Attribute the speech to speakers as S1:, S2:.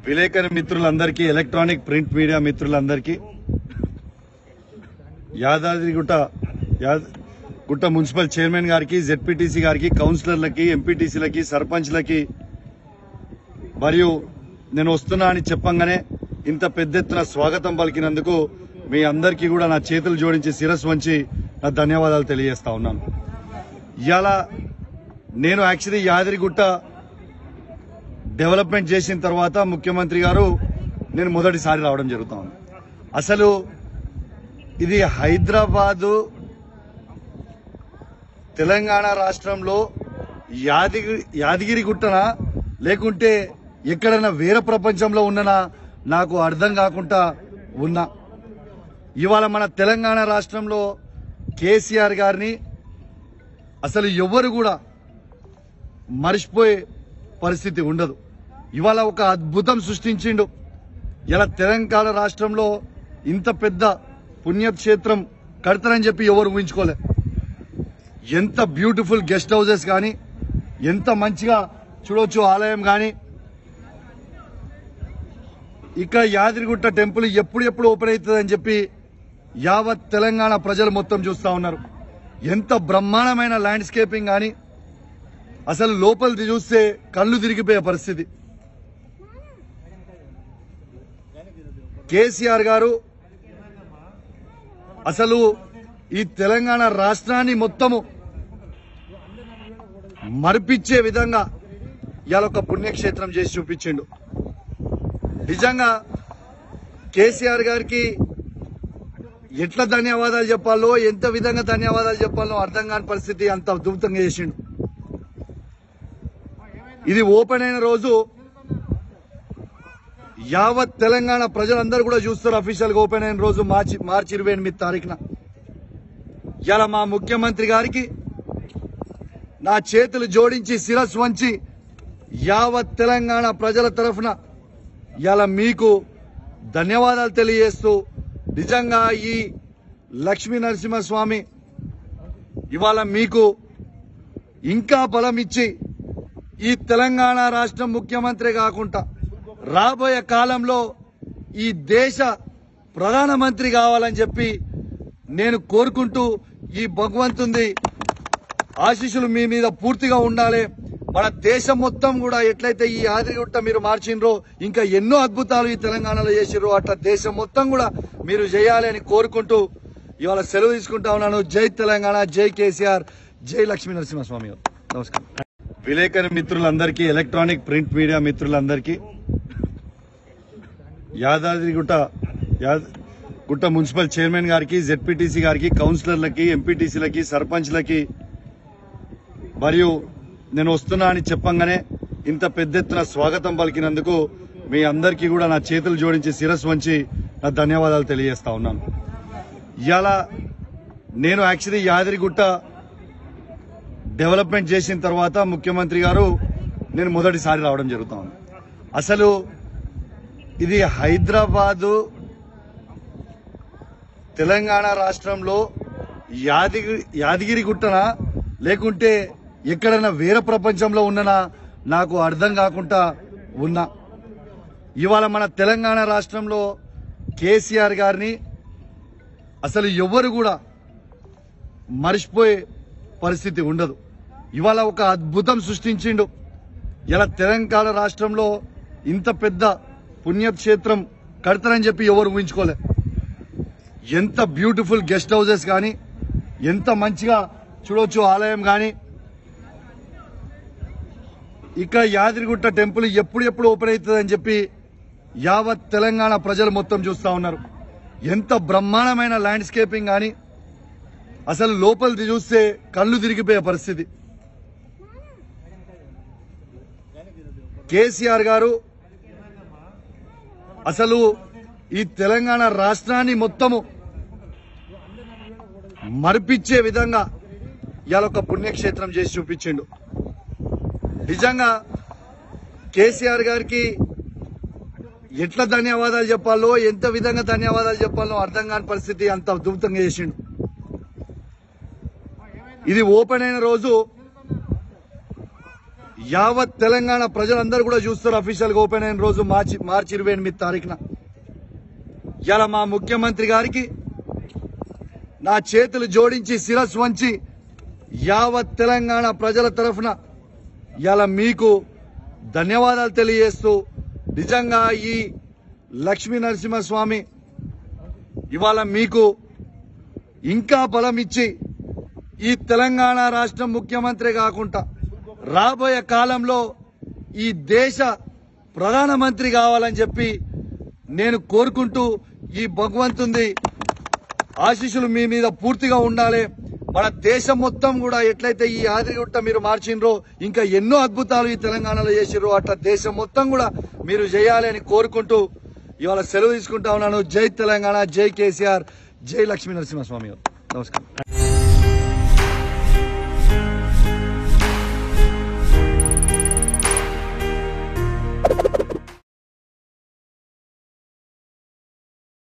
S1: విలేకరి మిత్రులందరికీ electronic print media మిత్రులందరికీ యాదాద్రిగుట్ట యాద- గుట్ట మున్సిపల్ చైర్మన్ గారికి జెడ్పీటీసీ గారికి కౌన్సిలర్లకి ఎంపీటీసీలకి సర్పంచ్లకి మరియు నేను వస్తున్నా అని చెప్పంగానే ఇంత పెద్ద ఎత్తున స్వాగతం పలికినందుకు మీ అందరికీ కూడా నా చేతులు జోడించి శిరస్సు వంచి నా ధన్యవాదాలు తెలియజేస్తా ఉన్నాను ఇవాళ నేను యాక్చువల్లీ యాదగిరిగుట్ట డెవలప్మెంట్ చేసిన తర్వాత ముఖ్యమంత్రి గారు నేను మొదటిసారి రావడం జరుగుతా ఉంది అసలు ఇది హైదరాబాదు తెలంగాణ రాష్ట్రంలో యాదగిరి యాదగిరిగుట్టనా లేకుంటే ఎక్కడైనా వేరే ప్రపంచంలో ఉన్ననా నాకు అర్థం కాకుండా ఉన్నా ఇవాళ మన తెలంగాణ రాష్ట్రంలో కేసీఆర్ గారిని అసలు ఎవరు కూడా మర్చిపోయే పరిస్థితి ఉండదు ఇవాళ ఒక అద్భుతం సృష్టించిండు ఇలా తెలంగాణ రాష్ట్రంలో ఇంత పెద్ద పుణ్యక్షేత్రం కడతారని చెప్పి ఎవరు ఊహించుకోలే ఎంత బ్యూటిఫుల్ గెస్ట్ హౌసెస్ కానీ ఎంత మంచిగా చూడొచ్చు ఆలయం కానీ ఇక్కడ యాదగిరిగుట్ట టెంపుల్ ఎప్పుడు ఎప్పుడు ఓపెన్ అవుతుందని చెప్పి యావత్ తెలంగాణ ప్రజలు మొత్తం చూస్తా ఉన్నారు ఎంత బ్రహ్మాండమైన ల్యాండ్స్కేపింగ్ కానీ అసలు లోపలిది చూస్తే కళ్ళు తిరిగిపోయే పరిస్థితి కేసీఆర్ గారు అసలు ఈ తెలంగాణ రాష్ట్రాన్ని మొత్తము మరిపించే విధంగా ఇవాళ ఒక పుణ్యక్షేత్రం చేసి చూపించిండు నిజంగా కేసీఆర్ గారికి ఎట్లా ధన్యవాదాలు చెప్పాలో ఎంత విధంగా ధన్యవాదాలు చెప్పాలో అర్థం కాని పరిస్థితి అంత అద్భుతంగా చేసిండు ఇది ఓపెన్ అయిన రోజు యావత్ తెలంగాణ ప్రజలందరూ కూడా చూస్తారు అఫీషియల్ గా ఓపెన్ అయిన రోజు మార్చి మార్చి ఇరవై ఎనిమిది తారీఖున ఇలా మా ముఖ్యమంత్రి గారికి నా చేతులు జోడించి శిరస్సు వంచి యావత్ తెలంగాణ ప్రజల తరఫున ఇలా మీకు ధన్యవాదాలు తెలియజేస్తూ నిజంగా ఈ లక్ష్మీ నరసింహస్వామి ఇవాళ మీకు ఇంకా బలం ఇచ్చి ఈ తెలంగాణ రాష్ట్రం ముఖ్యమంత్రి కాకుండా రాబోయే కాలంలో ఈ దేశ ప్రధానమంత్రి కావాలని చెప్పి నేను కోరుకుంటూ ఈ భగవంతుంది ఆశీస్సులు మీ మీద పూర్తిగా ఉండాలి మన దేశం మొత్తం కూడా ఎట్లయితే ఈ ఆదిరిగుట్ట మీరు మార్చిండ్రో ఇంకా ఎన్నో అద్భుతాలు ఈ తెలంగాణలో చేసిర్రో అట్లా దేశం మొత్తం కూడా మీరు చేయాలి అని కోరుకుంటూ ఇవాళ సెలవు తీసుకుంటా ఉన్నాను జై తెలంగాణ జై కేసీఆర్ జై లక్ష్మీ నరసింహస్వామి గారు. నమస్కారం విలేకరి మిత్రులందరికీ ఎలక్ట్రానిక్ ప్రింట్ మీడియా మిత్రులందరికీ యాదాద్రిగుట్ట యాద- గుట్ట మున్సిపల్ చైర్మన్ గారికి జెడ్పీటీసీ గారికి కౌన్సిలర్లకి ఎంపీటీసీలకి సర్పంచ్లకి మరియు నేను వస్తున్నా అని చెప్పంగానే ఇంత పెద్ద ఎత్తున స్వాగతం పలికినందుకు మీ అందరికీ కూడా నా చేతులు జోడించి శిరస్సు వంచి నా ధన్యవాదాలు తెలియజేస్తా ఉన్నాను ఇవాళ నేను యాక్చువల్లీ యాదగిరిగుట్ట డెవలప్మెంట్ చేసిన తర్వాత ముఖ్యమంత్రి గారు నేను మొదటిసారి రావడం జరుగుతా ఉంది అసలు ఇది హైదరాబాదు తెలంగాణ రాష్ట్రంలో యాదగిరి యాదగిరిగుట్టనా లేకుంటే ఎక్కడైనా వేరే ప్రపంచంలో ఉన్ననా నాకు అర్థం కాకుండా ఉన్నా ఇవాళ మన తెలంగాణ రాష్ట్రంలో కేసీఆర్ గారిని అసలు ఎవరు కూడా మర్చిపోయే పరిస్థితి ఉండదు ఇవాళ ఒక అద్భుతం సృష్టించిండు ఇలా తెలంగాణ రాష్ట్రంలో ఇంత పెద్ద పుణ్యక్షేత్రం కడతారని చెప్పి ఎవరు ఊహించుకోలే ఎంత బ్యూటిఫుల్ గెస్ట్ హౌసెస్ కానీ ఎంత మంచిగా చూడొచ్చు ఆలయం కానీ ఇక్కడ యాదగిరిగుట్ట టెంపుల్ ఎప్పుడు ఎప్పుడు ఓపెన్ అవుతుందని చెప్పి యావత్ తెలంగాణ ప్రజలు మొత్తం చూస్తా ఉన్నారు ఎంత బ్రహ్మాండమైన ల్యాండ్స్కేపింగ్ కానీ అసలు లోపలిది చూస్తే కళ్ళు తిరిగిపోయే పరిస్థితి కేసీఆర్ గారు అసలు ఈ తెలంగాణ రాష్ట్రాన్ని మొత్తము మరిపించే విధంగా ఇవాళ ఒక పుణ్యక్షేత్రం చేసి చూపించిండు నిజంగా కేసీఆర్ గారికి ఎట్లా ధన్యవాదాలు చెప్పాలో ఎంత విధంగా ధన్యవాదాలు చెప్పాలో అర్థం కాని పరిస్థితి అంత అద్భుతంగా చేసిండు ఇది ఓపెన్ అయిన రోజు యావత్ తెలంగాణ ప్రజలందరూ కూడా చూస్తారు అఫీషియల్ గా ఓపెన్ అయిన రోజు మార్చి మార్చి ఇరవై ఎనిమిది తారీఖున ఇలా మా ముఖ్యమంత్రి గారికి నా చేతులు జోడించి శిరస్సు వంచి యావత్ తెలంగాణ ప్రజల తరఫున ఇలా మీకు ధన్యవాదాలు తెలియజేస్తూ నిజంగా ఈ లక్ష్మీ నరసింహస్వామి ఇవాళ మీకు ఇంకా బలం ఇచ్చి ఈ తెలంగాణ రాష్ట్రం ముఖ్యమంత్రి కాకుండా రాబోయే కాలంలో ఈ దేశ ప్రధానమంత్రి కావాలని చెప్పి నేను కోరుకుంటూ ఈ భగవంతుంది ఆశీస్సులు మీ మీద పూర్తిగా ఉండాలి మన దేశం మొత్తం కూడా ఎట్లయితే ఈ ఆదిరిగుట్ట మీరు మార్చిండ్రో ఇంకా ఎన్నో అద్భుతాలు ఈ తెలంగాణలో చేసిర్రో అట్లా దేశం మొత్తం కూడా మీరు చేయాలి అని కోరుకుంటూ ఇవాళ సెలవు తీసుకుంటా ఉన్నాను జై తెలంగాణ జై కేసీఆర్ జై లక్ష్మీ నరసింహస్వామి గారు. నమస్కారం